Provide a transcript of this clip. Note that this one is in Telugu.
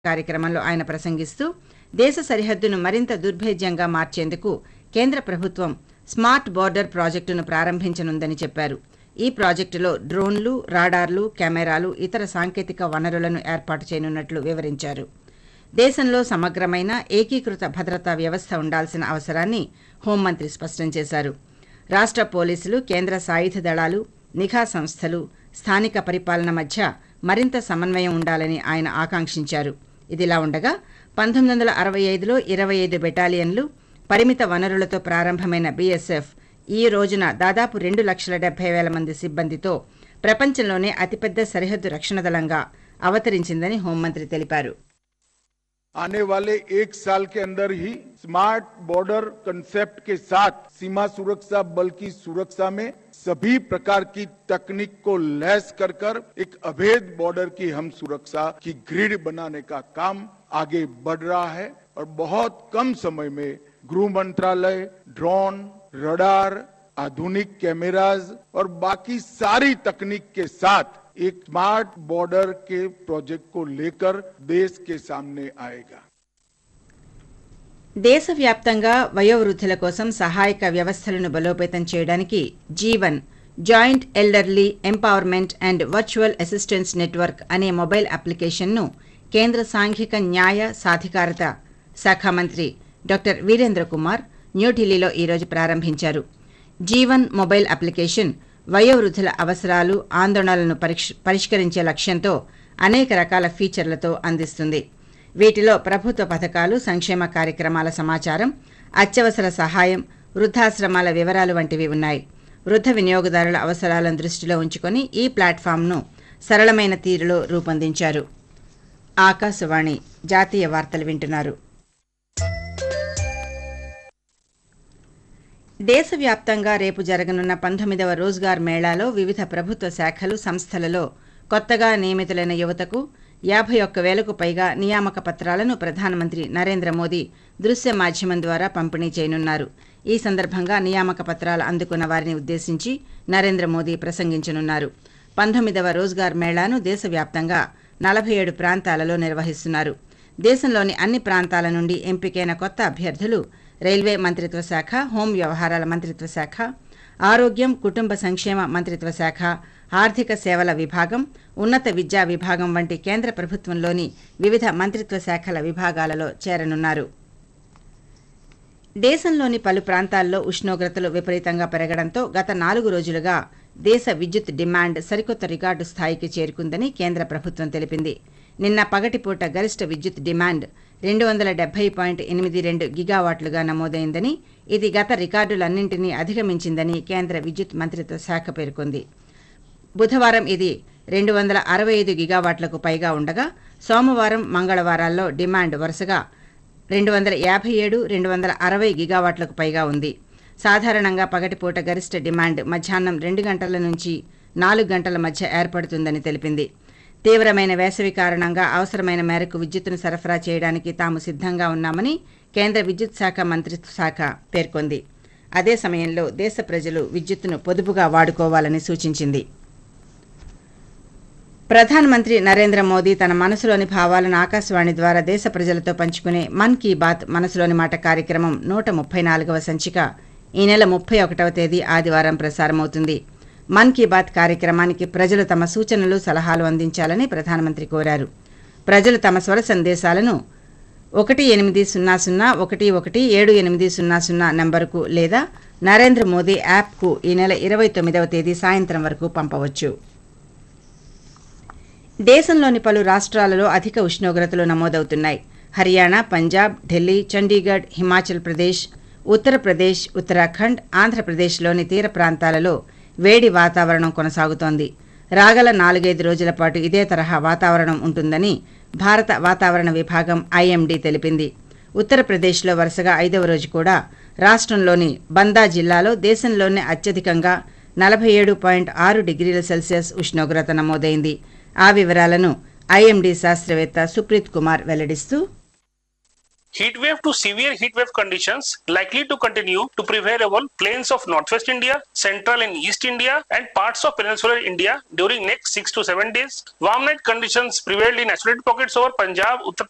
కార్యక్రమంలో ఆయన ప్రసంగిస్తూ దేశ సరిహద్దును మరింత దుర్భేద్యంగా మార్చేందుకు కేంద్ర ప్రభుత్వం స్మార్ట్ బోర్డర్ ప్రాజెక్టును ప్రారంభించనుందని చెప్పారు ఈ ప్రాజెక్టులో డ్రోన్లు రాడార్లు కెమెరాలు ఇతర సాంకేతిక వనరులను ఏర్పాటు చేయనున్నట్లు వివరించారు దేశంలో సమగ్రమైన ఏకీకృత భద్రతా వ్యవస్థ ఉండాల్సిన అవసరాన్ని హోంమంత్రి స్పష్టం చేశారు రాష్ట్ర పోలీసులు కేంద్ర సాయుధ దళాలు నిఘా సంస్థలు స్థానిక పరిపాలన మధ్య మరింత సమన్వయం ఉండాలని ఆయన ఆకాంక్షించారు ఇదిలా ఉండగా పంతొమ్మిది వందల అరవై ఐదులో ఇరవై ఐదు బెటాలియన్లు పరిమిత వనరులతో ప్రారంభమైన బీఎస్ఎఫ్ ఈ రోజున దాదాపు రెండు లక్షల డెబ్బై వేల మంది సిబ్బందితో ప్రపంచంలోనే అతిపెద్ద సరిహద్దు రక్షణ దళంగా అవతరించిందని హోంమంత్రి తెలిపారు आने वाले एक साल के अंदर ही स्मार्ट बॉर्डर कंसेप्ट के साथ सीमा सुरक्षा बल की सुरक्षा में सभी प्रकार की तकनीक को लैस कर कर एक अभेद बॉर्डर की हम सुरक्षा की ग्रिड बनाने का काम आगे बढ़ रहा है और बहुत कम समय में गृह मंत्रालय ड्रोन रडार आधुनिक कैमराज और बाकी सारी तकनीक के साथ एक स्मार्ट बॉर्डर के प्रोजेक्ट को लेकर देश के सामने आएगा దేశవ్యాప్తంగా వయోవృద్ధుల కోసం సహాయక వ్యవస్థలను బలోపేతం చేయడానికి Jeevan joint elderly empowerment and virtual assistance network అనే మొబైల్ అప్లికేషన్ను కేంద్ర సాంఘిక న్యాయ సాధికారత శాఖ మంత్రి డాక్టర్ వీరేంద్ర కుమార్ న్యూఢిల్లీలో ఈరోజు ప్రారంభించారు జీవన్ మొబైల్ అప్లికేషన్ వయోవృద్ధుల అవసరాలు ఆందోళనలను పరిష్- పరిష్కరించే లక్ష్యంతో అనేక రకాల ఫీచర్లతో అందిస్తుంది వీటిలో ప్రభుత్వ పథకాలు సంక్షేమ కార్యక్రమాల సమాచారం అత్యవసర సహాయం వృద్ధాశ్రమాల వివరాలు వంటివి ఉన్నాయి వృద్ధ వినియోగదారుల అవసరాలను దృష్టిలో ఉంచుకొని ఈ ప్లాట్ఫామ్ను సరళమైన తీరులో రూపొందించారు ఆకాశవాణి జాతీయ వార్తలు వింటున్నారు దేశవ్యాప్తంగా రేపు జరగనున్న పంతొమ్మిదవ రోజ్గార్ మేళాలో వివిధ ప్రభుత్వ శాఖలు సంస్థలలో కొత్తగా నియమితులైన యువతకు యాభై ఒక్క వేలకు పైగా నియామక పత్రాలను ప్రధానమంత్రి నరేంద్ర మోదీ దృశ్య మాధ్యమం ద్వారా పంపిణీ చేయనున్నారు ఈ సందర్భంగా నియామక పత్రాలు అందుకున్న వారిని ఉద్దేశించి నరేంద్ర మోదీ ప్రసంగించనున్నారు పంతొమ్మిదవ రోజ్గార్ మేళాను దేశవ్యాప్తంగా నలభై ఏడు ప్రాంతాలలో నిర్వహిస్తున్నారు దేశంలోని అన్ని ప్రాంతాల నుండి ఎంపికైన కొత్త అభ్యర్థులు రైల్వే మంత్రిత్వ శాఖ హోం వ్యవహారాల మంత్రిత్వ శాఖ ఆరోగ్యం కుటుంబ సంక్షేమ మంత్రిత్వ శాఖ ఆర్థిక సేవల విభాగం ఉన్నత విద్యా విభాగం వంటి కేంద్ర ప్రభుత్వంలోని వివిధ మంత్రిత్వ శాఖల విభాగాలలో చేరనున్నారు దేశంలోని పలు ప్రాంతాల్లో ఉష్ణోగ్రతలు విపరీతంగా పెరగడంతో గత నాలుగు రోజులుగా దేశ విద్యుత్ డిమాండ్ సరికొత్త రికార్డు స్థాయికి చేరుకుందని కేంద్ర ప్రభుత్వం తెలిపింది నిన్న పగటిపూట గరిష్ట విద్యుత్ డిమాండ్ రెండు వందల డెబ్బై పాయింట్ ఎనిమిది రెండు గిగావాట్లుగా నమోదైందని ఇది గత రికార్డులన్నింటినీ అధిగమించిందని కేంద్ర విద్యుత్ మంత్రిత్వ శాఖ పేర్కొంది బుధవారం ఇది రెండు వందల అరవై ఐదు గిగావాట్లకు పైగా ఉండగా సోమవారం మంగళవారాల్లో డిమాండ్ వరుసగా రెండు వందల యాభై ఏడు రెండు వందల అరవై గిగావాట్లకు పైగా ఉంది సాధారణంగా పగటిపూట గరిష్ట డిమాండ్ మధ్యాహ్నం రెండు గంటల నుంచి నాలుగు గంటల మధ్య ఏర్పడుతుందని తెలిపింది తీవ్రమైన వేసవి కారణంగా అవసరమైన మేరకు విద్యుత్తును సరఫరా చేయడానికి తాము సిద్ధంగా ఉన్నామని కేంద్ర విద్యుత్ శాఖ మంత్రిత్వ శాఖ పేర్కొంది అదే సమయంలో దేశ ప్రజలు విద్యుత్తును పొదుపుగా వాడుకోవాలని సూచించింది ప్రధానమంత్రి నరేంద్ర మోదీ తన మనసులోని భావాలను ఆకాశవాణి ద్వారా దేశ ప్రజలతో పంచుకునే మన్ కీ బాత్ మనసులోని మాట కార్యక్రమం నూట ముప్పై నాలుగవ సంచిక ఈ నెల ముప్పై ఒకటవ తేదీ ఆదివారం ప్రసారమవుతుంది మన్ కీ బాత్ కార్యక్రమానికి ప్రజలు తమ సూచనలు సలహాలు అందించాలని ప్రధానమంత్రి కోరారు ప్రజలు తమ స్వర సందేశాలను ఒకటి ఎనిమిది సున్నా సున్నా ఒకటి ఒకటి ఏడు ఎనిమిది సున్నా సున్నా నంబరుకు లేదా నరేంద్ర మోదీ యాప్కు ఈ నెల ఇరవై తొమ్మిదవ తేదీ సాయంత్రం వరకు పంపవచ్చు దేశంలోని పలు రాష్ట్రాలలో అధిక ఉష్ణోగ్రతలు నమోదవుతున్నాయి హర్యానా పంజాబ్ ఢిల్లీ చండీగఢ్ హిమాచల్ ప్రదేశ్ ఉత్తరప్రదేశ్ ఉత్తరాఖండ్ ఆంధ్రప్రదేశ్లోని తీర ప్రాంతాలలో వేడి వాతావరణం కొనసాగుతోంది రాగల నాలుగైదు రోజుల పాటు ఇదే తరహా వాతావరణం ఉంటుందని భారత వాతావరణ విభాగం ఐఎండీ తెలిపింది ఉత్తరప్రదేశ్లో వరుసగా ఐదవ రోజు కూడా రాష్ట్రంలోని బందా జిల్లాలో దేశంలోనే అత్యధికంగా నలభై ఏడు పాయింట్ ఆరు డిగ్రీల సెల్సియస్ ఉష్ణోగ్రత నమోదైంది ఆ వివరాలను ఐఎండీ శాస్త్రవేత్త Supreet Kumar వెల్లడిస్తూ Heat wave to severe heat wave conditions likely to continue to prevail over plains of northwest India, central and east India, and parts of peninsular India during next six to seven days. Warm night conditions prevailed in isolated pockets over Punjab, Uttar